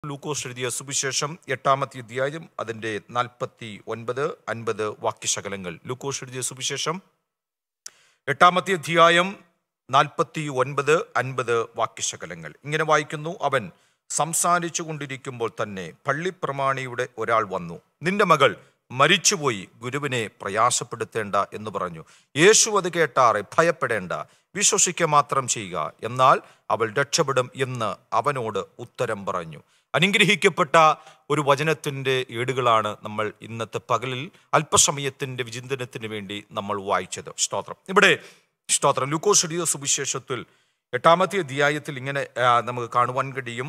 ലൂക്കോസ് എഴുതിയ സുവിശേഷം എട്ടാമത്തെ അധ്യായം അതിൻ്റെ നാൽപ്പത്തി ഒൻപത് അൻപത് വാക്യശകലങ്ങൾ ലൂക്കോസ് എഴുതിയ സുവിശേഷം എട്ടാമത്തെ അധ്യായം നാൽപ്പത്തി ഒൻപത് അൻപത് വാക്യശകലങ്ങൾ ഇങ്ങനെ വായിക്കുന്നു അവൻ സംസാരിച്ചു കൊണ്ടിരിക്കുമ്പോൾ തന്നെ പള്ളിപ്രമാണിയുടെ ഒരാൾ വന്നു നിന്റെ മകൾ മരിച്ചുപോയി ഗുരുവിനെ പ്രയാസപ്പെടുത്തേണ്ട എന്ന് പറഞ്ഞു യേശു അത് കേട്ടാറെ ഭയപ്പെടേണ്ട വിശ്വസിക്കുക മാത്രം ചെയ്യുക എന്നാൽ അവൾ രക്ഷപ്പെടും എന്ന് അവനോട് ഉത്തരം പറഞ്ഞു അനുഗ്രഹിക്കപ്പെട്ട ഒരു വചനത്തിൻ്റെ ഏടുകളാണ് നമ്മൾ ഇന്നത്തെ പകലിൽ അല്പസമയത്തിൻ്റെ വിചിന്തനത്തിന് വേണ്ടി നമ്മൾ വായിച്ചത് സ്തോത്രം ഇവിടെ സ്തോത്രം ലൂക്കോസ് എഴുതിയ സുവിശേഷത്തിൽ എട്ടാമത്തെ അധ്യായത്തിൽ ഇങ്ങനെ ആ, നമുക്ക് കാണുവാൻ കഴിയും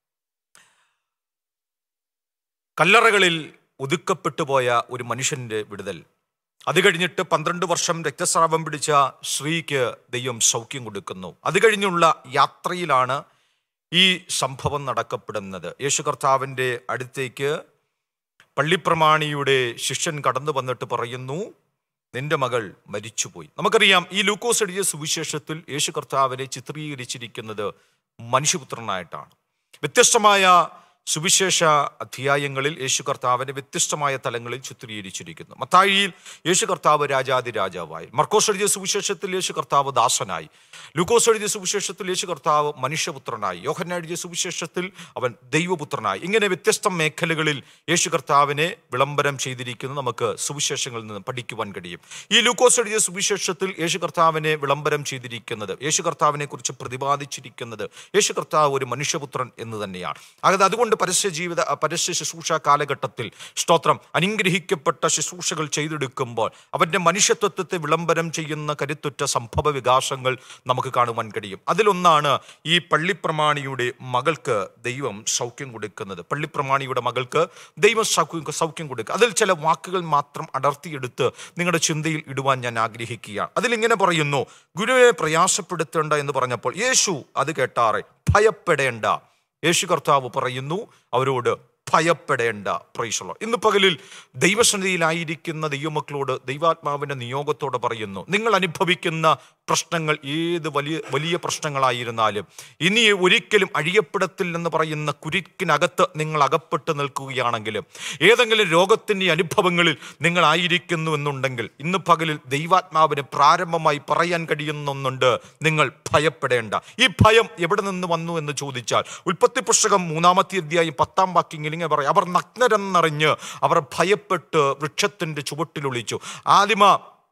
കല്ലറകളിൽ ഒതുക്കപ്പെട്ടു പോയ ഒരു മനുഷ്യന്റെ വിടുതൽ അത് കഴിഞ്ഞിട്ട് പന്ത്രണ്ട് വർഷം രക്തസ്രാവം പിടിച്ച സ്ത്രീക്ക് ദൈവം സൗഖ്യം കൊടുക്കുന്നു അത് കഴിഞ്ഞുള്ള യാത്രയിലാണ് ഈ സംഭവം നടക്കപ്പെടുന്നത് യേശു കർത്താവിൻ്റെ അടുത്തേക്ക് പള്ളിപ്രമാണിയുടെ ശിഷ്യൻ കടന്നു വന്നിട്ട് പറയുന്നു നിന്റെ മകൾ മരിച്ചുപോയി നമുക്കറിയാം ഈ ലൂക്കോസ് എഴുതിയ സുവിശേഷത്തിൽ യേശു കർത്താവിനെ ചിത്രീകരിച്ചിരിക്കുന്നത് മനുഷ്യപുത്രനായിട്ടാണ് വ്യത്യസ്തമായ സുവിശേഷ അധ്യായങ്ങളിൽ യേശു കർത്താവിനെ വ്യത്യസ്തമായ തലങ്ങളിൽ ചിത്രീകരിച്ചിരിക്കുന്നു മത്തായിയിൽ യേശു കർത്താവ് രാജാതി രാജാവായി മർക്കോസ് എഴുതിയ സുവിശേഷത്തിൽ യേശു കർത്താവ് ദാസനായി ലൂക്കോസ് എഴുതിയ സുവിശേഷത്തിൽ യേശു കർത്താവ് മനുഷ്യപുത്രനായി യോഹന്ന എഴുതിയ സുവിശേഷത്തിൽ അവൻ ദൈവപുത്രനായി ഇങ്ങനെ വ്യത്യസ്ത മേഖലകളിൽ യേശു കർത്താവിനെ വിളംബരം ചെയ്തിരിക്കുന്നു നമുക്ക് സുവിശേഷങ്ങളിൽ നിന്ന് പഠിക്കുവാൻ കഴിയും ഈ ലൂക്കോസ് എഴുതിയ സുവിശേഷത്തിൽ യേശു കർത്താവിനെ വിളംബരം ചെയ്തിരിക്കുന്നത് യേശു കർത്താവിനെ കുറിച്ച് പ്രതിപാദിച്ചിരിക്കുന്നത് യേശു കർത്താവ് ഒരു മനുഷ്യപുത്രൻ എന്ന് തന്നെയാണ് അതായത് അതുകൊണ്ട് പരസ്യ ജീവിത പരസ്യ ശുശ്രൂഷ കാലഘട്ടത്തിൽ സ്തോത്രം അനുഗ്രഹിക്കപ്പെട്ട ശുശ്രൂഷകൾ ചെയ്തെടുക്കുമ്പോൾ അവൻ്റെ മനുഷ്യത്വത്തെ വിളംബരം ചെയ്യുന്ന കരുത്തുറ്റ സംഭവ വികാസങ്ങൾ നമുക്ക് കാണുവാൻ കഴിയും അതിലൊന്നാണ് ഈ പള്ളിപ്രമാണിയുടെ മകൾക്ക് ദൈവം സൗഖ്യം കൊടുക്കുന്നത് പള്ളിപ്രമാണിയുടെ മകൾക്ക് ദൈവം സൗഖ്യം സൗഖ്യം കൊടുക്കുക അതിൽ ചില വാക്കുകൾ മാത്രം അടർത്തിയെടുത്ത് നിങ്ങളുടെ ചിന്തയിൽ ഇടുവാൻ ഞാൻ ആഗ്രഹിക്കുകയാണ് അതിലിങ്ങനെ പറയുന്നു ഗുരുവിനെ പ്രയാസപ്പെടുത്തേണ്ട എന്ന് പറഞ്ഞപ്പോൾ യേശു അത് കേട്ടാറെ ഭയപ്പെടേണ്ട യേശു കർത്താവ് പറയുന്നു അവരോട് ഭയപ്പെടേണ്ട പ്രൈസളോ ഇന്ന് പകലിൽ ദൈവസന്നിധിയിലായിരിക്കുന്ന ദൈവമക്കളോട് ദൈവാത്മാവിൻ്റെ നിയോഗത്തോടെ പറയുന്നു നിങ്ങൾ അനുഭവിക്കുന്ന പ്രശ്നങ്ങൾ ഏത് വലിയ വലിയ പ്രശ്നങ്ങളായിരുന്നാലും ഇനി ഒരിക്കലും അഴിയപ്പെടത്തില്ലെന്ന് പറയുന്ന കുരുക്കിനകത്ത് നിങ്ങൾ അകപ്പെട്ട് നിൽക്കുകയാണെങ്കിലും ഏതെങ്കിലും രോഗത്തിൻ്റെ അനുഭവങ്ങളിൽ നിങ്ങളായിരിക്കുന്നു എന്നുണ്ടെങ്കിൽ ഇന്ന് പകലിൽ ദൈവാത്മാവിന് പ്രാരംഭമായി പറയാൻ കഴിയുന്നുണ്ട് നിങ്ങൾ ഭയപ്പെടേണ്ട ഈ ഭയം എവിടെ നിന്ന് വന്നു എന്ന് ചോദിച്ചാൽ ഉൽപ്പത്തി പുസ്തകം മൂന്നാമത്തെ അധ്യായം പത്താം വാക്യങ്ങൾ ഇങ്ങനെ പറയും അവർ നഗ്നരെന്നറിഞ്ഞ് അവർ ഭയപ്പെട്ട് വൃക്ഷത്തിൻ്റെ ചുവട്ടിലൊളിച്ചു ആദിമ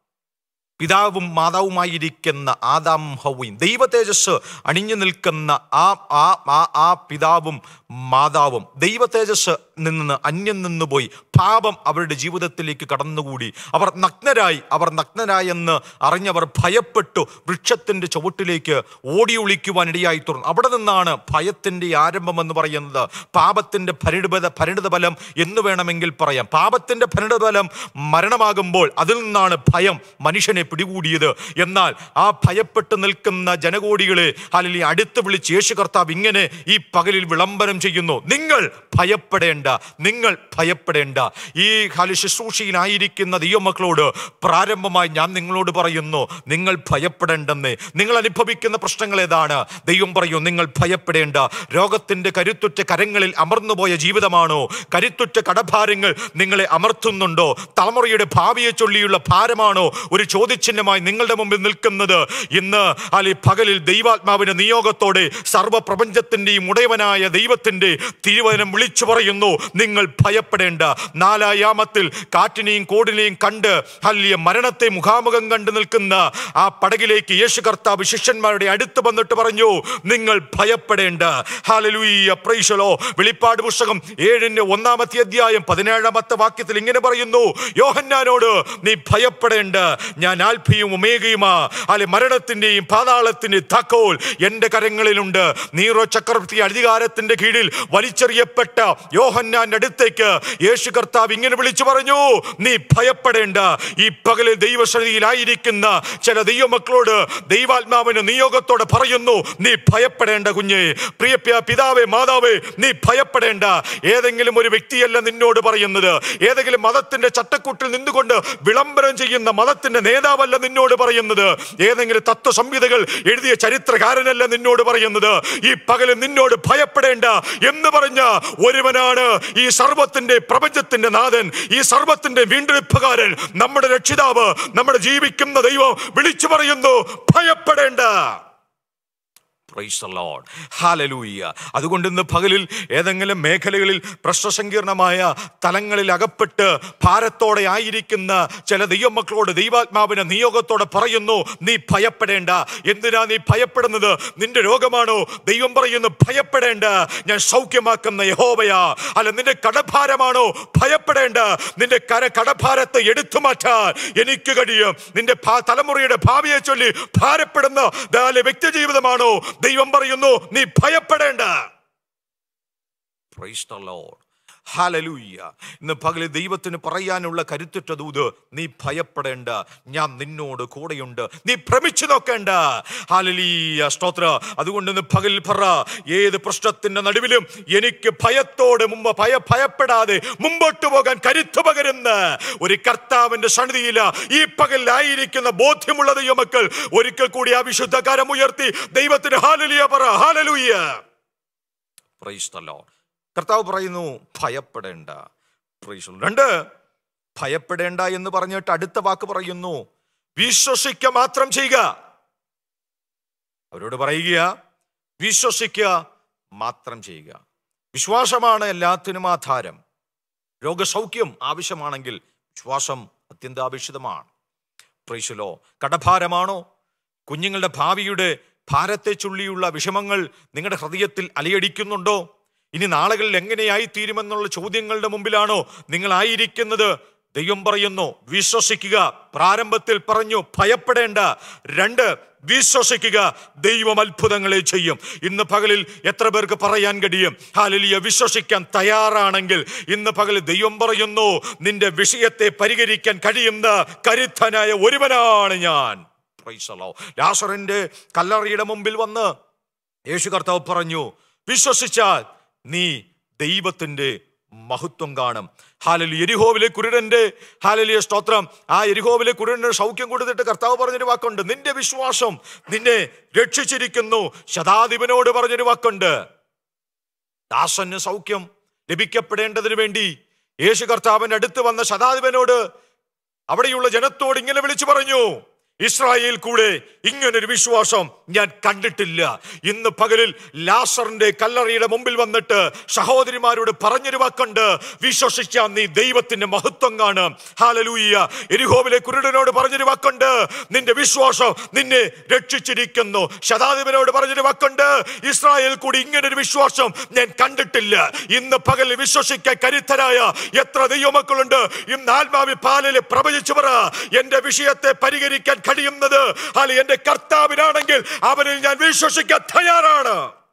പിതാവും മാതാവുമായിരിക്കുന്ന ആദാം ഹൗയും ദൈവ തേജസ് അണിഞ്ഞു നിൽക്കുന്ന ആ ആ ആ ആ പിതാവും മാതാവും ദൈവ തേജസ് നിന്ന് അന്യം നിന്നുപോയി പാപം അവരുടെ ജീവിതത്തിലേക്ക് കടന്നുകൂടി അവർ നഗ്നരായി അവർ നഗ്നരായെന്ന് അറിഞ്ഞവർ ഭയപ്പെട്ടു വൃക്ഷത്തിൻ്റെ ചുവട്ടിലേക്ക് ഓടി ഒളിക്കുവാൻ ഇടയായി തുറന്നു അവിടെ നിന്നാണ് ഭയത്തിൻ്റെ ആരംഭം എന്ന് പറയുന്നത് പാപത്തിൻ്റെ പരിണിത പരിണിതഫലം എന്ന് വേണമെങ്കിൽ പറയാം പാപത്തിൻ്റെ പരിണിതഫലം മരണമാകുമ്പോൾ അതിൽ നിന്നാണ് ഭയം മനുഷ്യനെ പിടികൂടിയത് എന്നാൽ ആ ഭയപ്പെട്ട് നിൽക്കുന്ന ജനകോടികളെ അല്ലെങ്കിൽ അടുത്ത് വിളിച്ച് യേശു കർത്താവ് ഇങ്ങനെ ഈ പകലിൽ വിളംബരം ചെയ്യുന്നു നിങ്ങൾ ഭയപ്പെടേണ്ട നിങ്ങൾ ഭയപ്പെടേണ്ട ഈ ഹാലി ശുശ്രൂഷയിലായിരിക്കുന്ന ദൈവമക്കളോട് പ്രാരംഭമായി ഞാൻ നിങ്ങളോട് പറയുന്നു നിങ്ങൾ ഭയപ്പെടേണ്ടെന്ന് നിങ്ങൾ അനുഭവിക്കുന്ന പ്രശ്നങ്ങൾ ഏതാണ് ദൈവം പറയൂ നിങ്ങൾ ഭയപ്പെടേണ്ട രോഗത്തിന്റെ കരുത്തുറ്റ കരങ്ങളിൽ അമർന്നുപോയ ജീവിതമാണോ കരുത്തുറ്റ കടഭാരങ്ങൾ നിങ്ങളെ അമർത്തുന്നുണ്ടോ തലമുറയുടെ ഭാവിയെ ചൊല്ലിയുള്ള ഭാരമാണോ ഒരു ചോദ്യചിഹ്നമായി നിങ്ങളുടെ മുമ്പിൽ നിൽക്കുന്നത് ഇന്ന് അല്ലെ പകലിൽ ദൈവാത്മാവിന്റെ നിയോഗത്തോടെ സർവ്വപ്രപഞ്ചത്തിന്റെയും ഉടയവനായ ദൈവത്തിന്റെ തിരുവചനം വിളിച്ചു പറയുന്നു നിങ്ങൾ ഭയപ്പെടേണ്ട നാലായാമത്തിൽ കാറ്റിനെയും കോടിനെയും കണ്ട് അല്ലിയ മരണത്തെ മുഖാമുഖം കണ്ടു നിൽക്കുന്ന ആ പടകിലേക്ക് യേശു കർത്താവ് ശിഷ്യന്മാരുടെ അടുത്ത് വന്നിട്ട് പറഞ്ഞു നിങ്ങൾ ഭയപ്പെടേണ്ട ഹാലലൂയ പ്രൈശലോ വെളിപ്പാട് പുസ്തകം ഏഴിന്റെ ഒന്നാമത്തെ അധ്യായം പതിനേഴാമത്തെ വാക്യത്തിൽ ഇങ്ങനെ പറയുന്നു യോഹന്നാനോട് നീ ഭയപ്പെടേണ്ട ഞാൻ ആൽഫയും ഉമേഗയുമാ അല്ലെ മരണത്തിന്റെയും പാതാളത്തിന്റെയും താക്കോൽ എന്റെ കരങ്ങളിലുണ്ട് നീറോ ചക്രവർത്തി അധികാരത്തിന്റെ കീഴിൽ വലിച്ചെറിയപ്പെട്ട യോഹന്നാന്റെ അടുത്തേക്ക് യേശു കർത്താവ് ഇങ്ങനെ വിളിച്ചു പറഞ്ഞു നീ ഭയപ്പെടേണ്ട ഈ പകലിൽ ദൈവശ്രതിയിലായിരിക്കുന്ന ചില ദൈവമക്കളോട് ദൈവാത്മാവിന് നിയോഗത്തോടെ പറയുന്നു നീ ഭയപ്പെടേണ്ട കുഞ്ഞെ പ്രിയ പി- പിതാവേ മാതാവേ നീ ഭയപ്പെടേണ്ട ഏതെങ്കിലും ഒരു വ്യക്തിയല്ല നിന്നോട് പറയുന്നത് ഏതെങ്കിലും മതത്തിന്റെ ചട്ടക്കൂട്ടിൽ നിന്നുകൊണ്ട് വിളംബരം ചെയ്യുന്ന മതത്തിന്റെ നേതാവ് കർത്താവല്ല നിന്നോട് പറയുന്നത് ഏതെങ്കിലും തത്വ സംഹിതകൾ എഴുതിയ ചരിത്രകാരനല്ല നിന്നോട് പറയുന്നത് ഈ പകല് നിന്നോട് ഭയപ്പെടേണ്ട എന്ന് പറഞ്ഞ ഒരുവനാണ് ഈ സർവത്തിന്റെ പ്രപഞ്ചത്തിന്റെ നാഥൻ ഈ സർവത്തിന്റെ വീണ്ടെടുപ്പുകാരൻ നമ്മുടെ രക്ഷിതാവ് നമ്മുടെ ജീവിക്കുന്ന ദൈവം വിളിച്ചു പറയുന്നു ഭയപ്പെടേണ്ട Praise the Lord. Hallelujah. അതുകൊണ്ട് ഇന്ന് പകലിൽ ഏതെങ്കിലും മേഖലകളിൽ പ്രശ്നസങ്കീർണമായ തലങ്ങളിൽ അകപ്പെട്ട് ഭാരത്തോടെ ആയിരിക്കുന്ന ചില ദൈവമക്കളോട് ദൈവാത്മാവിനെ നിയോഗത്തോടെ പറയുന്നു നീ ഭയപ്പെടേണ്ട എന്തിനാ നീ ഭയപ്പെടുന്നത് നിന്റെ രോഗമാണോ ദൈവം പറയുന്നു ഭയപ്പെടേണ്ട ഞാൻ സൗഖ്യമാക്കുന്ന യഹോവയാ അല്ല നിന്റെ കടഭാരമാണോ ഭയപ്പെടേണ്ട നിന്റെ കര കടഭാരത്തെ എടുത്തു മാറ്റാൻ എനിക്ക് കഴിയും നിന്റെ ഭാ- തലമുറയുടെ ഭാവിയെ ചൊല്ലി ഭാരപ്പെടുന്ന ദാലെ വ്യക്തി ജീവിതമാണോ ദൈവം പറയുന്നു നീ ഭയപ്പെടേണ്ട Praise the Lord. Hallelujah. ഇന്ന് പകല് ദൈവത്തിന് പറയാനുള്ള കരുത്തുറ്റ ദൂത് നീ ഭയപ്പെടേണ്ട ഞാൻ നിന്നോട് കൂടെയുണ്ട് നീ ഭ്രമിച്ചു നോക്കേണ്ട ഹാലലീയ സ്തോത്ര അതുകൊണ്ട് ഇന്ന് പകൽ പറ ഏത് പ്രശ്നത്തിന്റെ നടുവിലും എനിക്ക് ഭയത്തോടെ മുമ്പ് ഭയ ഭയപ്പെടാതെ മുമ്പോട്ട് പോകാൻ കരുത്തു പകരുന്ന ഒരു കർത്താവിന്റെ സന്നിധിയില ഈ പകലിലായിരിക്കുന്ന ബോധ്യമുള്ള ദൈവമക്കൾ ഒരിക്കൽ കൂടി ആ വിശുദ്ധ കരം ഉയർത്തി ദൈവത്തിന് ഹാലലിയ പറ ഹാലലൂയ പ്രൈസ് ദ ലോർഡ് കർത്താവ് പറയുന്നു ഭയപ്പെടേണ്ട പ്രൈസ് ദ ലോർഡ്. രണ്ട് ഭയപ്പെടേണ്ട എന്ന് പറഞ്ഞിട്ട് അടുത്ത വാക്ക് പറയുന്നു വിശ്വസിക്കുക മാത്രം ചെയ്യുക അവരോട് പറയുക വിശ്വസിക്കുക മാത്രം ചെയ്യുക വിശ്വാസമാണ് എല്ലാത്തിനും ആധാരം രോഗസൗഖ്യം ആവശ്യമാണെങ്കിൽ വിശ്വാസം അത്യന്താപേക്ഷിതമാണ് പ്രൈശലോ കടഭാരമാണോ കുഞ്ഞുങ്ങളുടെ ഭാവിയുടെ ഭാരത്തെ ചൊല്ലിയുള്ള വിഷമങ്ങൾ നിങ്ങളുടെ ഹൃദയത്തിൽ അലയടിക്കുന്നുണ്ടോ ഇനി നാളുകളിൽ എങ്ങനെയായി തീരുമെന്നുള്ള ചോദ്യങ്ങളുടെ മുമ്പിലാണോ നിങ്ങളായിരിക്കുന്നത് ദൈവം പറയുന്നു വിശ്വസിക്കുക പ്രാരംഭത്തിൽ പറഞ്ഞു ഭയപ്പെടേണ്ട രണ്ട് വിശ്വസിക്കുക ദൈവം അത്ഭുതങ്ങളെ ചെയ്യും ഇന്ന് പകലിൽ എത്ര പേർക്ക് പറയാൻ കഴിയും ഹാലലിയ വിശ്വസിക്കാൻ തയ്യാറാണെങ്കിൽ ഇന്ന് പകലിൽ ദൈവം പറയുന്നു നിന്റെ വിഷയത്തെ പരിഹരിക്കാൻ കഴിയുന്ന കരുത്തനായ ഒരുവനാണ് ഞാൻ Praise the Lord. ലാസറിന്റെ കല്ലറയുടെ മുമ്പിൽ വന്ന് യേശു കർത്താവ് പറഞ്ഞു വിശ്വസിച്ചാൽ നീ ദൈവത്തിന്റെ മഹത്വം കാണും ഹാലലി എരിഹോവിലെ കുരുടന്റെ ഹാലലിയ സ്തോത്രം ആ എരിഹോവിലെ കുരുടന് സൗഖ്യം കൊടുത്തിട്ട് കർത്താവ് പറഞ്ഞൊരു വാക്കുണ്ട് നിന്റെ വിശ്വാസം നിന്നെ രക്ഷിച്ചിരിക്കുന്നു ശതാധിപനോട് പറഞ്ഞൊരു വാക്കുണ്ട് ദാസന് സൗഖ്യം ലഭിക്കപ്പെടേണ്ടതിന് വേണ്ടി യേശു കർത്താവിന്റെ അടുത്ത് വന്ന ശതാധിപനോട് അവിടെയുള്ള ജനത്തോട് ഇങ്ങനെ വിളിച്ചു പറഞ്ഞു ഇസ്രായേൽ കൂടെ ഇങ്ങനൊരു വിശ്വാസം ഞാൻ കണ്ടിട്ടില്ല ഇന്ന് പകലിൽ ലാസറിന്റെ കല്ലറയുടെ മുമ്പിൽ വന്നിട്ട് സഹോദരിമാരോട് പറഞ്ഞൊരു വാക്കുണ്ട് വിശ്വസിച്ചാൽ നീ ദൈവത്തിന്റെ മഹത്വം കാണും ഹാലലൂയ എരിഹോവിലെ കുരുടനോട് പറഞ്ഞൊരു വാക്കുണ്ട് നിന്റെ വിശ്വാസം നിന്നെ രക്ഷിച്ചിരിക്കുന്നു ശതാധിപനോട് പറഞ്ഞൊരു വാക്കുണ്ട് ഇസ്രായേൽ കൂടി ഇങ്ങനൊരു വിശ്വാസം ഞാൻ കണ്ടിട്ടില്ല ഇന്ന് പകൽ വിശ്വസിക്കാൻ കരുത്തരായ എത്ര ദൈവമക്കളുണ്ട് ഇന്ന് ആത്മാവി പാലില് പ്രവചിച്ചു പറ എന്റെ വിഷയത്തെ പരിഹരിക്കാൻ കഴിയുന്നത് അല്ലെ എന്റെ കർത്താവിനാണെങ്കിൽ അവനിൽ ഞാൻ വിശ്വസിക്കാൻ തയ്യാറാണ്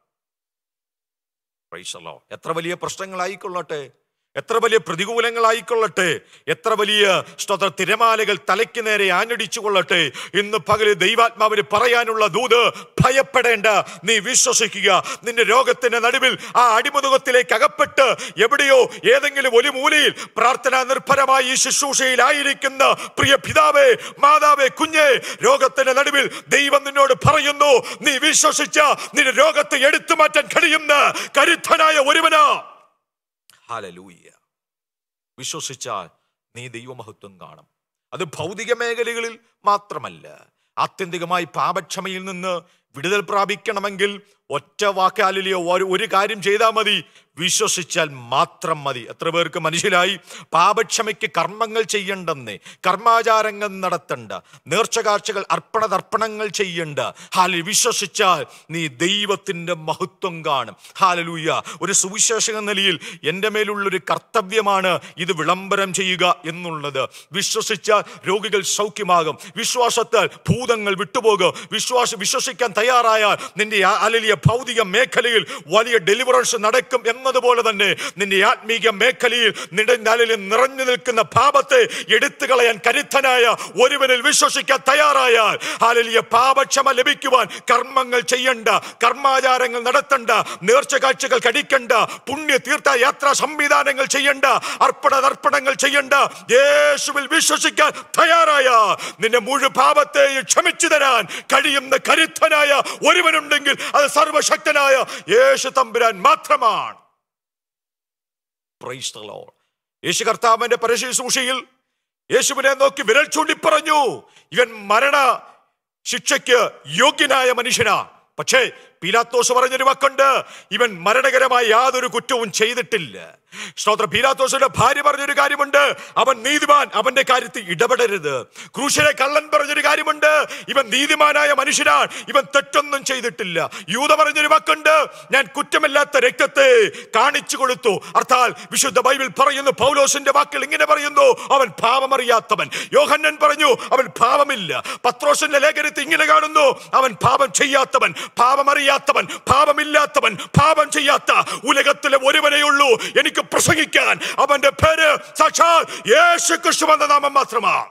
Praise the Lord. എത്ര വലിയ പ്രശ്നങ്ങളായിക്കൊള്ളട്ടെ എത്ര വലിയ പ്രതികൂലങ്ങളായിക്കൊള്ളട്ടെ എത്ര വലിയ സ്തോത്ര തിരമാലകൾ തലയ്ക്ക് നേരെ ആഞ്ഞടിച്ചു കൊള്ളട്ടെ ഇന്ന് പകല് ദൈവാത്മാവിന് പറയാനുള്ള ദൂത് ഭയപ്പെടേണ്ട നീ വിശ്വസിക്കുക നിന്റെ രോഗത്തിന്റെ നടുവിൽ ആ അടിമുതുകത്തിലേക്ക് അകപ്പെട്ട് എവിടെയോ ഏതെങ്കിലും ഒരു മൂലയിൽ പ്രാർത്ഥനാ നിർഭരമായി ഈ ശുശ്രൂഷയിലായിരിക്കുന്ന പ്രിയ പിതാവേ മാതാവേ കുഞ്ഞേ രോഗത്തിന്റെ നടുവിൽ ദൈവം നിന്നോട് പറയുന്നു നീ വിശ്വസിച്ച നിന്റെ രോഗത്തെ എടുത്തു മാറ്റാൻ കഴിയുന്ന കരുത്തനായ ഒരുവനാ ഹാലലൂയ്യ വിശ്വസിച്ചാൽ നീ ദൈവമഹത്വം കാണും അത് ഭൗതിക മേഖലകളിൽ മാത്രമല്ല ആത്യന്തികമായി പാപക്ഷമയിൽ നിന്ന് വിടുതൽ പ്രാപിക്കണമെങ്കിൽ ഒറ്റ വാക്കാലിലെയോ ഒരു ഒരു കാര്യം ചെയ്താൽ മതി വിശ്വസിച്ചാൽ മാത്രം മതി എത്ര പേർക്ക് മനസ്സിലായി പാപക്ഷമയ്ക്ക് കർമ്മങ്ങൾ ചെയ്യണ്ടെന്ന് കർമാചാരങ്ങൾ നടത്തണ്ട നേർച്ചകാഴ്ചകൾ അർപ്പണ തർപ്പണങ്ങൾ ചെയ്യണ്ട ഹാലിൽ വിശ്വസിച്ചാൽ നീ ദൈവത്തിൻ്റെ മഹത്വം കാണും ഹാലലൂയ ഒരു സുവിശേഷക നിലയിൽ എൻ്റെ മേലുള്ളൊരു കർത്തവ്യമാണ് ഇത് വിളംബരം ചെയ്യുക എന്നുള്ളത് വിശ്വസിച്ചാൽ രോഗികൾ സൗഖ്യമാകും വിശ്വാസത്താൽ ഭൂതങ്ങൾ വിട്ടുപോകും വിശ്വാസ വിശ്വസിക്കാൻ തയ്യാറാ തയ്യാറായാൽ നിന്റെ ആ- അലലിയ ഭൗതിക മേഖലയിൽ വലിയ ഡെലിവറൻസ് നടക്കും എന്നതുപോലെ തന്നെ നിന്റെ ആത്മീക മേഖലയിൽ നിന്റെ അലലിൽ നിറഞ്ഞു നിൽക്കുന്ന പാപത്തെ എടുത്തു കളയാൻ കരുത്തനായ ഒരുവനിൽ വിശ്വസിക്കാൻ തയ്യാറായാൽ അലലിയ പാപക്ഷമ ലഭിക്കുവാൻ കർമ്മങ്ങൾ ചെയ്യണ്ട കർമാചാരങ്ങൾ നടത്തണ്ട നേർച്ച കാഴ്ചകൾ കടിക്കണ്ട പുണ്യ തീർത്ഥ യാത്രാ സംവിധാനങ്ങൾ ചെയ്യണ്ട അർപ്പണ തർപ്പണങ്ങൾ ചെയ്യണ്ട യേശുവിൽ വിശ്വസിക്കാൻ തയ്യാറായ നിന്റെ മുഴു പാപത്തെയും ക്ഷമിച്ചു തരാൻ കഴിയുന്ന കരുത്തനായ ഒരുവനുണ്ടെങ്കിൽ അത് സർവശക്തനായ യേശു തമ്പുരാൻ മാത്രമാണ് Praise the Lord. യേശു കർത്താവിന്റെ പരശുശ്രൂഷയിൽ യേശുവിനെ നോക്കി വിരൽ ചൂണ്ടി പറഞ്ഞു ഇവൻ മരണ ശിക്ഷയ്ക്ക് യോഗ്യനായ മനുഷ്യനാ പക്ഷേ പീലാത്തോസ് പറഞ്ഞൊരു വാക്കുണ്ട് ഇവൻ മരണകരമായ യാതൊരു കുറ്റവും ചെയ്തിട്ടില്ല സ്തോത്ര പീലാത്തോസിന്റെ ഭാര്യ പറഞ്ഞൊരു കാര്യമുണ്ട് അവൻ നീതിമാൻ അവന്റെ കാര്യത്തിൽ ഇടപെടരുത് ക്രൂശിലെ കള്ളൻ പറഞ്ഞൊരു കാര്യമുണ്ട് ഇവൻ നീതിമാനായ മനുഷ്യനാണ് ഇവൻ തെറ്റൊന്നും ചെയ്തിട്ടില്ല യൂത പറഞ്ഞൊരു വാക്കുണ്ട് ഞാൻ കുറ്റമില്ലാത്ത രക്തത്തെ കാണിച്ചു കൊടുത്തു അർത്ഥാൽ വിശുദ്ധ ബൈബിൾ പറയുന്നു പൗലോസിന്റെ വാക്കുകൾ ഇങ്ങനെ പറയുന്നു അവൻ പാപമറിയാത്തവൻ യോഹന്നൻ പറഞ്ഞു അവൻ പാപമില്ല പത്രോസിന്റെ ലേഖനത്തിൽ ഇങ്ങനെ കാണുന്നു അവൻ പാപം ചെയ്യാത്തവൻ പാപമറിയാത്തവൻ പാപമില്ലാത്തവൻ പാപം ചെയ്യാത്ത ഉലകത്തിലെ ഒരുവനേ ഉള്ളൂ എനിക്ക് പ്രസംഗിക്കാൻ അവന്റെ പേര് സാക്ഷാൽ യേശു ക്രിസ്തു എന്ന നാമം മാത്രമാണ്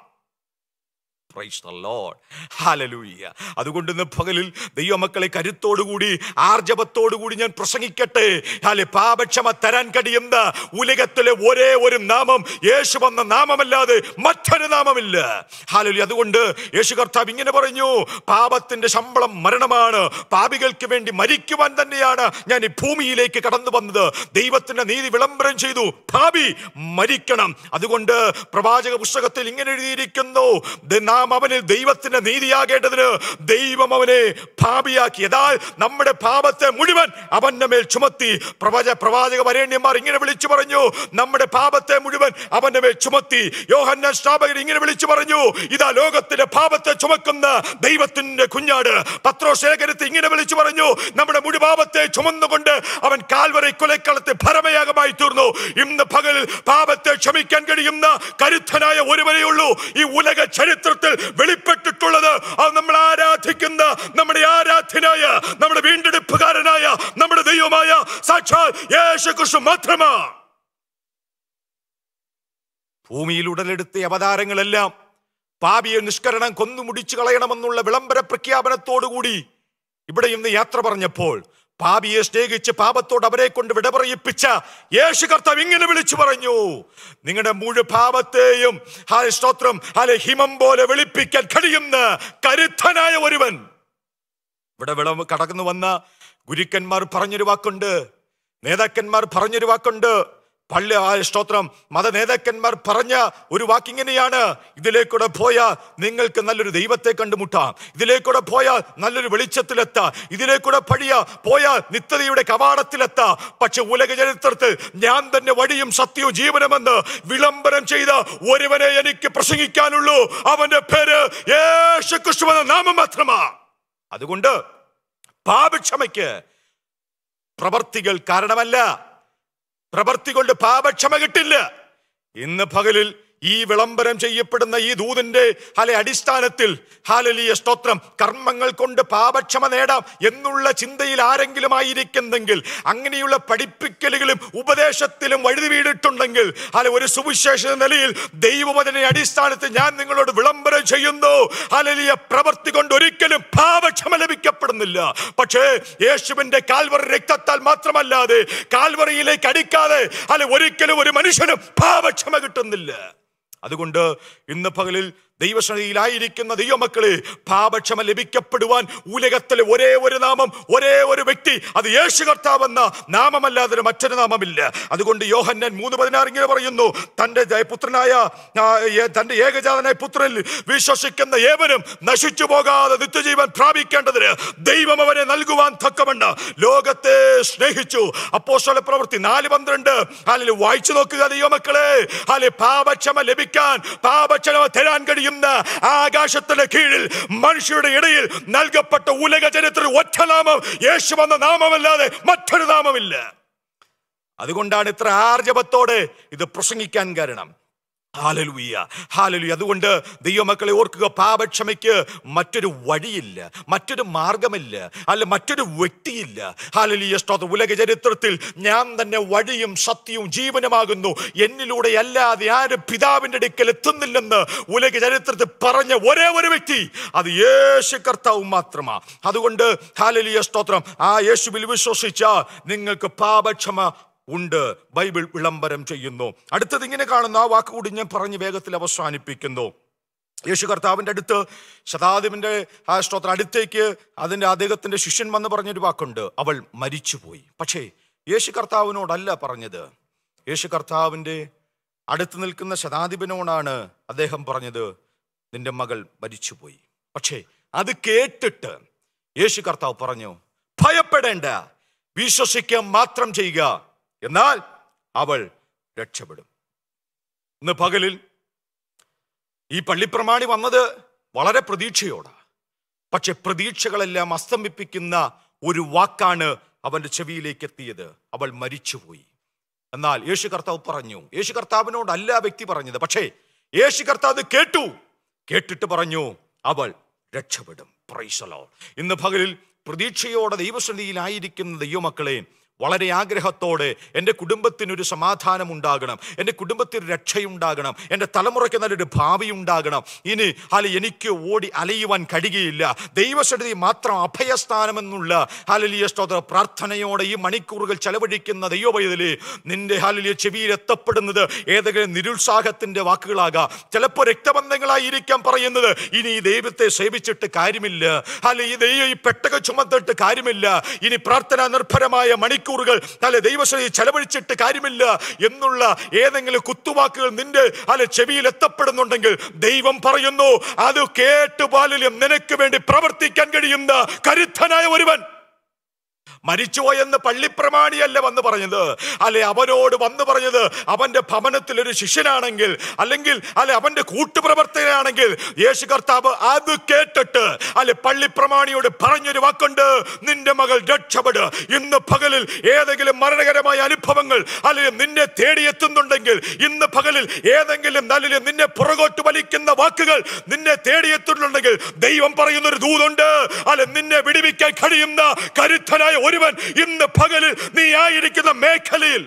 Praise the Lord. Hallelujah. അതുകൊണ്ട് ഇന്ന് പകലിൽ ദൈവമക്കളെ കരുത്തോടുകൂടി ആർജവത്തോടുകൂടി ഞാൻ പ്രസംഗിക്കട്ടെ ഹാലെ പാപക്ഷമ തരാൻ കഴിയുന്ന ഉലകത്തിലെ ഒരേ ഒരു നാമം യേശു വന്ന നാമമല്ലാതെ മറ്റൊരു നാമമില്ല ഹാലലി അതുകൊണ്ട് യേശു കർത്താവ് ഇങ്ങനെ പറഞ്ഞു പാപത്തിന്റെ ശമ്പളം മരണമാണ് പാപികൾക്ക് വേണ്ടി മരിക്കുവാൻ തന്നെയാണ് ഞാൻ ഈ ഭൂമിയിലേക്ക് കടന്നു വന്നത് ദൈവത്തിന്റെ നീതി വിളംബരം ചെയ്തു പാപി മരിക്കണം അതുകൊണ്ട് പ്രവാചക പുസ്തകത്തിൽ ഇങ്ങനെ എഴുതിയിരിക്കുന്നു "ദ- നാം അവനിൽ ദൈവത്തിന്റെ നീതിയാകേണ്ടതിന് ദൈവം അവനെ പാപിയാക്കി എന്നാൽ നമ്മുടെ പാപത്തെ മുഴുവൻ അവന്റെ മേൽ ചുമത്തി പ്രവച പ്രവാചക വരേണ്യന്മാർ ഇങ്ങനെ വിളിച്ചു പറഞ്ഞു നമ്മുടെ പാപത്തെ മുഴുവൻ അവന്റെ മേൽ ചുമത്തി യോഹന്ന സ്ഥാപകൻ ഇങ്ങനെ വിളിച്ചു പറഞ്ഞു ഇതാ ലോകത്തിന്റെ പാപത്തെ ചുമക്കുന്ന ദൈവത്തിന്റെ കുഞ്ഞാട് പത്രോശേഖരത്തെ ഇങ്ങനെ വിളിച്ചു പറഞ്ഞു നമ്മുടെ മുഴു പാപത്തെ ചുമന്നുകൊണ്ട് അവൻ കാൽവറി കൊലക്കളത്തെ ഭരമയാഗമായി തീർന്നു ഇന്ന് പകൽ പാപത്തെ ക്ഷമിക്കാൻ കഴിയുന്ന കരുത്തനായ ഒരുവനേ ഉള്ളൂ ഈ ഉലക ചരിത്രത്തിൽ വെളിപ്പെട്ടിട്ടുള്ളത് അത് നമ്മൾ ആരാധിക്കുന്ന നമ്മുടെ ആരാധ്യനായ നമ്മുടെ വീണ്ടെടുപ്പുകാരനായ നമ്മുടെ ദൈവമായ സാക്ഷാൽ യേശു ക്രിസ്തു മാത്രമാണ് ഭൂമിയിൽ ഉടലെടുത്ത അവതാരങ്ങളെല്ലാം പാപിയെ നിഷ്കരണം കൊന്നുമുടിച്ചു കളയണമെന്നുള്ള വിളംബര പ്രഖ്യാപനത്തോടുകൂടി ഇവിടെ ഇന്ന് യാത്ര പറഞ്ഞപ്പോൾ പാപിയെ സ്നേഹിച്ച് പാപത്തോട് അവരെ കൊണ്ട് വിട പറയിപ്പിച്ച യേശു കർത്താവ് ഇങ്ങനെ വിളിച്ചു പറഞ്ഞു നിങ്ങളുടെ മുഴു പാപത്തെയും ഹാലെ സ്തോത്രം ഹാലെ ഹിമം പോലെ വെളുപ്പിക്കാൻ കഴിയുന്ന കരുത്തനായ ഒരുവൻ ഇവിടെ വിളവ് കടന്നു വന്ന ഗുരുക്കന്മാർ പറഞ്ഞൊരു വാക്കുണ്ട് നേതാക്കന്മാർ പറഞ്ഞൊരു വാക്കുണ്ട് പള്ളി ആ സ്തോത്രം മത നേതാക്കന്മാർ പറഞ്ഞ ഒരു വാക്കിങ്ങനെയാണ് ഇതിലേക്കൂടെ പോയാൽ നിങ്ങൾക്ക് നല്ലൊരു ദൈവത്തെ കണ്ടുമുട്ടാം ഇതിലേക്കൂടെ പോയാൽ നല്ലൊരു വെളിച്ചത്തിലെത്താം ഇതിലേക്കൂടെ പഴിയ പോയാൽ നിത്യതയുടെ കവാടത്തിലെത്താം പക്ഷെ ഉലക ചരിത്രത്തിൽ ഞാൻ തന്നെ വഴിയും സത്യവും ജീവനമെന്ന് വിളംബരം ചെയ്ത ഒരുവനെ എനിക്ക് പ്രസംഗിക്കാനുള്ളൂ അവന്റെ പേര് യേശു ക്രിസ്തു എന്ന നാമം മാത്രമാ അതുകൊണ്ട് പാപക്ഷമയ്ക്ക് പ്രവർത്തികൾ കാരണമല്ല പ്രവർത്തി കൊണ്ട് പാപക്ഷമ കിട്ടില്ല ഇന്ന് പകലിൽ ഈ വിളംബരം ചെയ്യപ്പെടുന്ന ഈ ദൂതിന്റെ ഹല അടിസ്ഥാനത്തിൽ ഹാലലിയ സ്തോത്രം കർമ്മങ്ങൾ കൊണ്ട് പാപക്ഷമ നേടാം എന്നുള്ള ചിന്തയിൽ ആരെങ്കിലും ആയിരിക്കുന്നെങ്കിൽ അങ്ങനെയുള്ള പഠിപ്പിക്കലുകളും ഉപദേശത്തിലും വഴുതി വീണിട്ടുണ്ടെങ്കിൽ അല്ല ഒരു സുവിശേഷ നിലയിൽ ദൈവവചന അടിസ്ഥാനത്തിൽ ഞാൻ നിങ്ങളോട് വിളംബരം ചെയ്യുന്നു ഹലലിയ പ്രവർത്തി കൊണ്ട് ഒരിക്കലും പാപക്ഷമ ലഭിക്കപ്പെടുന്നില്ല പക്ഷേ യേശുവിന്റെ കാൽവറി രക്തത്താൽ മാത്രമല്ലാതെ കാൽവറിയിലേക്ക് അടിക്കാതെ അല്ല ഒരിക്കലും ഒരു മനുഷ്യനും പാപക്ഷമ കിട്ടുന്നില്ല അതുകൊണ്ട് ഇന്ന് പകലിൽ ദൈവശ്രതിയിലായിരിക്കുന്ന ദൈവമക്കളെ പാപക്ഷമ ലഭിക്കപ്പെടുവാൻ ഉലകത്തിലെ ഒരേ ഒരു നാമം ഒരേ ഒരു വ്യക്തി അത് യേശു കർത്താവെന്ന നാമമല്ലാതെ മറ്റൊരു നാമമില്ല അതുകൊണ്ട് യോഹന്നൻ മൂന്ന് പതിനാറ് ഇങ്ങനെ പറയുന്നു തന്റെ ജയ- പുത്രനായ ആ, ഏ- തന്റെ ഏകജാതനായ പുത്രനിൽ വിശ്വസിക്കുന്ന ഏവനും നശിച്ചു പോകാതെ നിത്യജീവൻ പ്രാപിക്കേണ്ടതിന് ദൈവം അവനെ നൽകുവാൻ തക്കവണ്ണം ലോകത്തെ സ്നേഹിച്ചു അപ്പോസ്തല പ്രവൃത്തി നാല് പന്ത്രണ്ട് അല്ലെങ്കിൽ വായിച്ചു നോക്കുക ദൈവമക്കളെ അല്ലെ പാപക്ഷമ ലഭിക്കാൻ പാപക്ഷമ തരാൻ കഴിയുന്ന ആകാശത്തിന്റെ കീഴിൽ മനുഷ്യരുടെ ഇടയിൽ നൽകപ്പെട്ട ഉലക ചരിത്രത്തിൽ ഒറ്റ നാമം യേശു എന്ന നാമമല്ലാതെ മറ്റൊരു നാമമില്ല അതുകൊണ്ടാണ് ഇത്ര ആർജവത്തോടെ ഇത് പ്രസംഗിക്കാൻ കാരണം ഹാലലുയ്യ ഹാലലുയ അതുകൊണ്ട് ദൈവമക്കളെ ഓർക്കുക പാപക്ഷമയ്ക്ക് മറ്റൊരു വഴിയില്ല മറ്റൊരു മാർഗമില്ല അല്ല മറ്റൊരു വ്യക്തിയില്ല ഹാലലിയ സ്തോത്രം ഉലക ചരിത്രത്തിൽ ഞാൻ തന്നെ വഴിയും സത്യവും ജീവനുമാകുന്നു എന്നിലൂടെ അല്ലാതെ ആരും പിതാവിന്റെ അടുക്കൽ എത്തുന്നില്ലെന്ന് ഉലക ചരിത്രത്തിൽ പറഞ്ഞ ഒരേ ഒരു വ്യക്തി അത് യേശു കർത്താവ് മാത്രമാ അതുകൊണ്ട് ഹാലലിയ സ്തോത്രം ആ യേശുവിൽ വിശ്വസിച്ച നിങ്ങൾക്ക് പാപക്ഷമ ഉണ്ട് ബൈബിൾ വിളംബരം ചെയ്യുന്നു അടുത്തത് ഇങ്ങനെ കാണുന്ന ആ വാക്ക് കൂടി ഞാൻ പറഞ്ഞ് വേഗത്തിൽ അവസാനിപ്പിക്കുന്നു യേശു കർത്താവിൻ്റെ അടുത്ത് ശതാധിപന്റെ ആ സ്തോത്രം അടുത്തേക്ക് അതിൻ്റെ അദ്ദേഹത്തിൻ്റെ ശിഷ്യൻ വന്ന് പറഞ്ഞൊരു വാക്കുണ്ട് അവൾ മരിച്ചുപോയി പക്ഷേ യേശു കർത്താവിനോടല്ല പറഞ്ഞത് യേശു കർത്താവിൻ്റെ അടുത്ത് നിൽക്കുന്ന ശതാധിപനോടാണ് അദ്ദേഹം പറഞ്ഞത് നിന്റെ മകൾ മരിച്ചുപോയി പക്ഷേ അത് കേട്ടിട്ട് യേശു കർത്താവ് പറഞ്ഞു ഭയപ്പെടേണ്ട വിശ്വസിക്കുക മാത്രം ചെയ്യുക എന്നാൽ അവൾ രക്ഷപ്പെടും ഇന്ന് പകലിൽ ഈ പള്ളിപ്രമാണി വന്നത് വളരെ പ്രതീക്ഷയോടാണ് പക്ഷെ പ്രതീക്ഷകളെല്ലാം അസ്തമിപ്പിക്കുന്ന ഒരു വാക്കാണ് അവന്റെ ചെവിയിലേക്ക് എത്തിയത് അവൾ മരിച്ചുപോയി എന്നാൽ യേശു കർത്താവ് പറഞ്ഞു യേശു കർത്താവിനോടല്ല ആ വ്യക്തി പറഞ്ഞത് പക്ഷേ യേശു കർത്താവ് അത് കേട്ടു കേട്ടിട്ട് പറഞ്ഞു അവൾ രക്ഷപ്പെടും പ്രൈസലോ ഇന്ന് പകലിൽ പ്രതീക്ഷയോടെ ദൈവസന്നിധിയിലായിരിക്കുന്ന ദൈവമക്കളെ വളരെ ആഗ്രഹത്തോടെ എൻ്റെ കുടുംബത്തിനൊരു സമാധാനം ഉണ്ടാകണം എൻ്റെ കുടുംബത്തിന് രക്ഷയുണ്ടാകണം എൻ്റെ തലമുറയ്ക്ക് നല്ലൊരു ഭാവി ഉണ്ടാകണം ഇനി അല്ല എനിക്ക് ഓടി അലയുവാൻ കഴിയുകയില്ല ദൈവസന്നിധി മാത്രം അഭയസ്ഥാനമെന്നുള്ള ഹാലലിയ സ്തോത്ര പ്രാർത്ഥനയോടെ ഈ മണിക്കൂറുകൾ ചെലവഴിക്കുന്ന ദൈവവൈതലേ നിന്റെ ഹാലലിയ ചെവിയിൽ എത്തപ്പെടുന്നത് ഏതെങ്കിലും നിരുത്സാഹത്തിന്റെ വാക്കുകളാകാം ചിലപ്പോൾ രക്തബന്ധങ്ങളായിരിക്കാം പറയുന്നത് ഇനി ഈ ദൈവത്തെ സേവിച്ചിട്ട് കാര്യമില്ല അല്ല ഈ ദൈവം ഈ പെട്ടക ചുമത്തിട്ട് കാര്യമില്ല ഇനി പ്രാർത്ഥന നിർഭരമായ മണിക്കൂറുകൾ അല്ലെ ദൈവശ്രീ ചെലവഴിച്ചിട്ട് കാര്യമില്ല എന്നുള്ള ഏതെങ്കിലും കുത്തുവാക്കുകൾ നിന്റെ അല്ലെ ചെവിയിൽ എത്തപ്പെടുന്നുണ്ടെങ്കിൽ ദൈവം പറയുന്നു അത് കേട്ടുപാലിലും നിനക്ക് വേണ്ടി പ്രവർത്തിക്കാൻ കഴിയുന്ന കരുത്തനായ ഒരുവൻ മരിച്ചുപോയെന്ന് പള്ളിപ്രമാണിയല്ല വന്ന് പറഞ്ഞത് അല്ലെ അവനോട് വന്ന് പറഞ്ഞത് അവന്റെ ഭവനത്തിൽ ഒരു ശിഷ്യനാണെങ്കിൽ അല്ലെങ്കിൽ അല്ലെ അവന്റെ കൂട്ടുപ്രവർത്തകനാണെങ്കിൽ യേശു കർത്താവ് അത് കേട്ടിട്ട് അല്ലെ പള്ളിപ്രമാണിയോട് പറഞ്ഞൊരു വാക്കുണ്ട് നിന്റെ മകൾ രക്ഷപ്പെട് ഇന്ന് പകലിൽ ഏതെങ്കിലും മരണകരമായ അനുഭവങ്ങൾ അല്ലെങ്കിൽ നിന്നെ തേടിയെത്തുന്നുണ്ടെങ്കിൽ ഇന്ന് പകലിൽ ഏതെങ്കിലും നല്ല നിന്നെ പുറകോട്ട് വലിക്കുന്ന വാക്കുകൾ നിന്നെ തേടിയെത്തുന്നുണ്ടെങ്കിൽ ദൈവം പറയുന്ന ഒരു ദൂതുണ്ട് അല്ലെ നിന്നെ വിടുവിക്കാൻ കഴിയുന്ന കരുത്തനായ ഒരുവൻ ഇന്ന് പകലിൽ നീ ആയിരിക്കുന്ന മേഖലയിൽ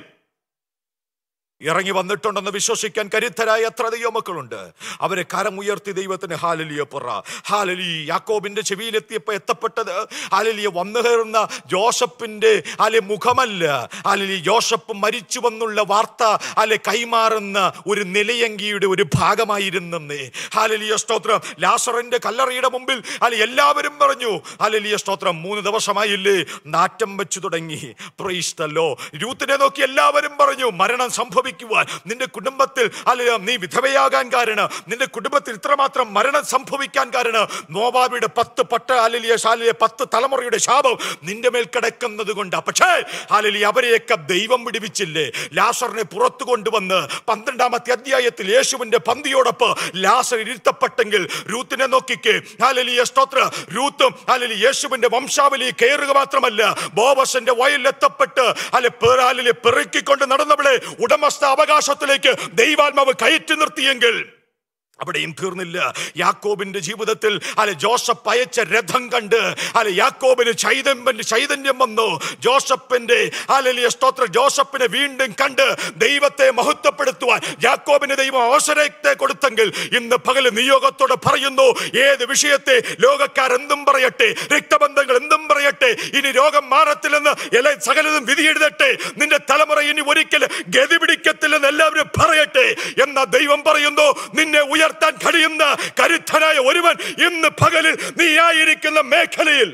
ഇറങ്ങി വന്നിട്ടുണ്ടെന്ന് വിശ്വസിക്കാൻ കരുത്തരായ എത്ര ദൈവമക്കളുണ്ട് അവരെ കരമുയർത്തി ദൈവത്തിന് ഹാലലിയ പുറ ഹാലലി യാക്കോബിന്റെ ചെവിയിലെത്തിയപ്പോൾ എത്തപ്പെട്ടത് ഹാലലിയ വന്നു കയറുന്ന ജോസഫിന്റെ അല്ലെ മുഖമല്ല ഹാലലി ജോസഫ് മരിച്ചു വന്നുള്ള വാർത്ത അല്ലെ കൈമാറുന്ന ഒരു നിലയങ്കിയുടെ ഒരു ഭാഗമായിരുന്നേ ഹാലലിയ സ്തോത്രം ലാസറിന്റെ കല്ലറയുടെ മുമ്പിൽ അല്ലെ എല്ലാവരും പറഞ്ഞു ഹാലലിയ സ്തോത്രം മൂന്ന് ദിവസമായില്ലേ നാറ്റം വെച്ചു തുടങ്ങി പ്രൈസ്തല്ലോ രൂത്തിനെ നോക്കി എല്ലാവരും പറഞ്ഞു മരണം സംഭവിക്കുവാൻ നിന്റെ കുടുംബത്തിൽ അല്ല നീ വിധവയാകാൻ കാരണം നിന്റെ കുടുംബത്തിൽ ഇത്രമാത്രം മരണം സംഭവിക്കാൻ കാരണം നോവാബിയുടെ പത്ത് പട്ട അലലിയ ശാലിലെ പത്ത് തലമുറയുടെ ശാപം നിന്റെ മേൽ കിടക്കുന്നത് കൊണ്ടാ പക്ഷേ അലലി അവരെയൊക്കെ ദൈവം വിടിവിച്ചില്ലേ ലാസറിനെ പുറത്തു കൊണ്ടുവന്ന് പന്ത്രണ്ടാമത്തെ അധ്യായത്തിൽ യേശുവിന്റെ പന്തിയോടൊപ്പം ലാസർ ഇരുത്തപ്പെട്ടെങ്കിൽ രൂത്തിനെ നോക്കിക്കേ ഹാലലിയ സ്തോത്ര രൂത്തും ഹാലലി യേശുവിന്റെ വംശാവലി കയറുക മാത്രമല്ല ബോവസിന്റെ വയലിലെത്തപ്പെട്ട് അല്ലെ പേരാലിലെ പെറുക്കിക്കൊണ്ട് നടന്നവളെ ഉടമസ്ഥ അവകാശത്തിലേക്ക് ദൈവാത്മാവ് കയറ്റി നിർത്തിയെങ്കിൽ അവിടെയും തീർന്നില്ല യാക്കോബിന്റെ ജീവിതത്തിൽ അല്ലെ ജോസഫ് അയച്ച രഥം കണ്ട് അല്ലെ യാക്കോബിന് ചൈതന്യം ചൈതന്യം വന്നു ജോസഫിന്റെ അല്ലെ സ്തോത്ര ജോസഫിനെ വീണ്ടും കണ്ട് ദൈവത്തെ മഹത്വപ്പെടുത്തുവാൻ യാക്കോബിന് ദൈവം അവസരത്തെ കൊടുത്തെങ്കിൽ ഇന്ന് പകല് നിയോഗത്തോടെ പറയുന്നു ഏത് വിഷയത്തെ ലോകക്കാർ എന്തും പറയട്ടെ രക്തബന്ധങ്ങൾ എന്തും പറയട്ടെ ഇനി രോഗം മാറത്തില്ലെന്ന് എല്ലാ സകലതും വിധി എഴുതട്ടെ നിന്റെ തലമുറ ഇനി ഒരിക്കൽ ഗതി പിടിക്കത്തില്ലെന്ന് എല്ലാവരും പറയട്ടെ എന്ന ദൈവം പറയുന്നു നിന്നെ ഉയർത്താൻ കഴിയുന്ന കരുത്തനായ ഒരുവൻ ഇന്ന് പകലിൽ നീ ആയിരിക്കുന്ന മേഖലയിൽ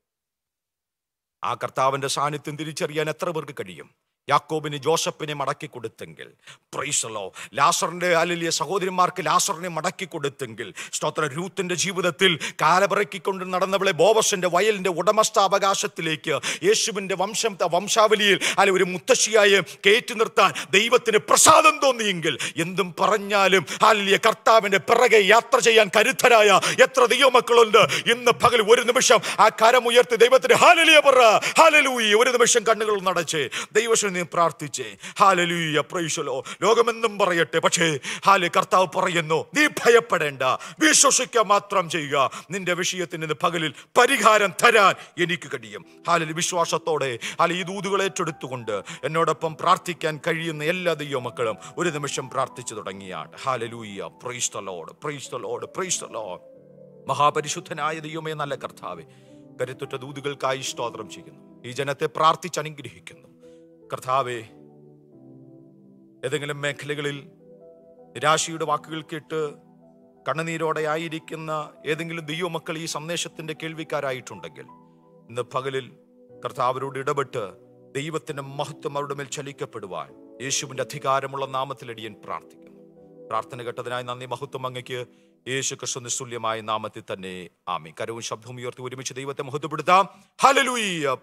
ആ കർത്താവിന്റെ സാന്നിധ്യം തിരിച്ചറിയാൻ എത്ര പേർക്ക് കഴിയും യാക്കോബിന് ജോസഫിനെ മടക്കി കൊടുത്തെങ്കിൽ പ്രൈസലോ ലാസറിന്റെ അലിയ സഹോദരിമാർക്ക് ലാസറിനെ മടക്കി കൊടുത്തെങ്കിൽ സ്തോത്ര രൂത്തിന്റെ ജീവിതത്തിൽ കാലപിറക്കിക്കൊണ്ട് നടന്നവളെ ബോവസിന്റെ വയലിന്റെ ഉടമസ്ഥാവകാശത്തിലേക്ക് യേശുവിന്റെ വംശം വംശാവലിയിൽ അല്ലെ ഒരു മുത്തശ്ശിയായി കയറ്റി നിർത്താൻ ദൈവത്തിന് പ്രസാദം തോന്നിയെങ്കിൽ എന്തും പറഞ്ഞാലും അല്ലിയ കർത്താവിന്റെ പിറകെ യാത്ര ചെയ്യാൻ കരുത്തരായ എത്ര ദൈവമക്കളുണ്ട് ഇന്ന് പകൽ ഒരു നിമിഷം ആ കരമുയർത്തി ദൈവത്തിന് ഹാലലിയ പറ ഹാലലൂയി ഒരു നിമിഷം കണ്ണുകൾ നടച്ച് ദൈവശ്വ നീ പ്രാർത്ഥിച്ചേ ഹാലലൂയ പ്രൈശലോ ലോകമെന്നും പറയട്ടെ പക്ഷേ ഹാലെ കർത്താവ് പറയുന്നു നീ ഭയപ്പെടേണ്ട വിശ്വസിക്കുക മാത്രം ചെയ്യുക നിന്റെ വിഷയത്തിന് ഇന്ന് പകലിൽ പരിഹാരം തരാൻ എനിക്ക് കഴിയും ഹാലിൽ വിശ്വാസത്തോടെ ഹാല ഈ ദൂതുകൾ ഏറ്റെടുത്തുകൊണ്ട് എന്നോടൊപ്പം പ്രാർത്ഥിക്കാൻ കഴിയുന്ന എല്ലാ ദൈവമക്കളും ഒരു നിമിഷം പ്രാർത്ഥിച്ചു തുടങ്ങിയാണ് hallelujah praise the lord praise the lord praise the lord മഹാപരിശുദ്ധനായ ദൈവമേ നല്ല കർത്താവെ കരുത്തുറ്റ ദൂതുകൾക്കായി സ്തോത്രം ചെയ്യുന്നു ഈ ജനത്തെ പ്രാർത്ഥിച്ച് അനുഗ്രഹിക്കുന്നു കർത്താവെ ഏതെങ്കിലും മേഖലകളിൽ നിരാശയുടെ വാക്കുകൾ കേട്ട് കണ്ണുനീരോടെ ആയിരിക്കുന്ന ഏതെങ്കിലും ദൈവമക്കൾ ഈ സന്ദേശത്തിന്റെ കേൾവിക്കാരായിട്ടുണ്ടെങ്കിൽ ഇന്ന് പകലിൽ കർത്താവരോട് ഇടപെട്ട് ദൈവത്തിന്റെ മഹത്വം അവരുടെ മേൽ ചലിക്കപ്പെടുവാൻ യേശുവിന്റെ അധികാരമുള്ള നാമത്തിലടിയൻ പ്രാർത്ഥിക്കുന്നു പ്രാർത്ഥന കേട്ടതിനായി നന്ദി മഹത്വം അങ്ങയ്ക്ക് യേശു ക്രിസ്തു നിസ്തുല്യമായ നാമത്തിൽ തന്നെ ആമി കരവും ശബ്ദവും ഉയർത്തി ഒരുമിച്ച് ദൈവത്തെ മഹത്വപ്പെടുത്താം ഹലലൂയ